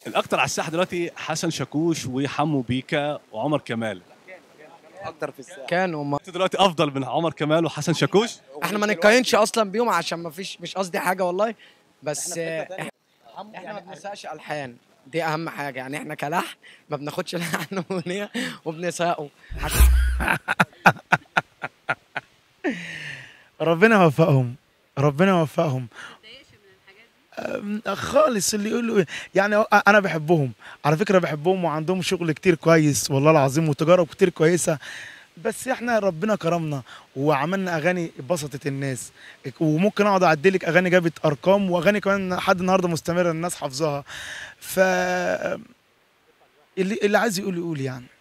الاكتر على الساحه دلوقتي حسن شاكوش وحمو بيكا وعمر كمال اكتر في الساعه كانوا ما انت دلوقتي افضل من عمر كمال وحسن شاكوش احنا ما نتقاينش اصلا بيهم عشان ما فيش مش قصدي حاجه والله بس آه، احنا, احنا ما بنسقش الحان دي اهم حاجه يعني احنا كلحن ما بناخدش لحن اغنيه وبنساقه ربنا يوفقهم ربنا يوفقهم أم، خالص اللي يقولوا إيه. يعني هو- انا بحبهم على فكره بحبهم وعندهم شغل كتير كويس والله العظيم وتجارب كتير كويسه بس احنا ربنا كرمنا وعملنا اغاني بسطت الناس وممكن اقعد اعدلك اغاني جابت ارقام واغاني كمان لحد النهارده مستمره الناس حافظاها ف اللي اللي عايز يقول يقول يعني